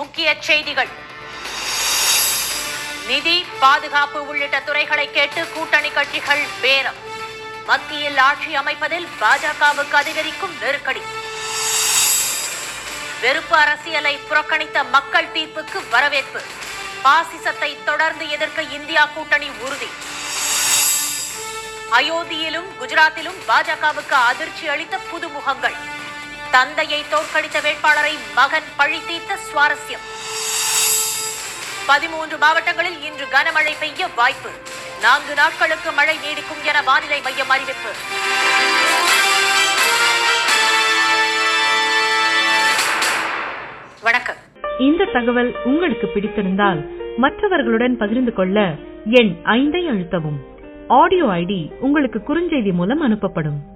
முக்கிய செய்திகள் நிதி பாதுகாப்பு உள்ளிட்ட துறைகளை கேட்டு கூட்டணி கட்சிகள் பேரம் மத்தியில் ஆட்சி அமைப்பதில் பாஜகவுக்கு அதிகரிக்கும் நெருக்கடி வெறுப்பு அரசியலை புறக்கணித்த மக்கள் தீர்ப்புக்கு வரவேற்பு பாசிசத்தை தொடர்ந்து எதிர்க்க இந்தியா கூட்டணி உறுதி அயோத்தியிலும் குஜராத்திலும் பாஜகவுக்கு அதிர்ச்சி அளித்த புதுமுகங்கள் தந்தையை தோற்கடித்த வேட்பாளரை மகன் பழி தீர்த்த சுவாரஸ்யம் பதிமூன்று மாவட்டங்களில் இன்று கனமழை பெய்ய வாய்ப்பு நான்கு நாட்களுக்கு மழை நீடிக்கும் என வானிலை மையம் அறிவிப்பு வணக்கம் இந்த தகவல் உங்களுக்கு பிடித்திருந்தால் மற்றவர்களுடன் பகிர்ந்து கொள்ள எண் ஐந்தை அழுத்தவும் ஆடியோ ஐடி உங்களுக்கு குறுஞ்செய்தி மூலம் அனுப்பப்படும்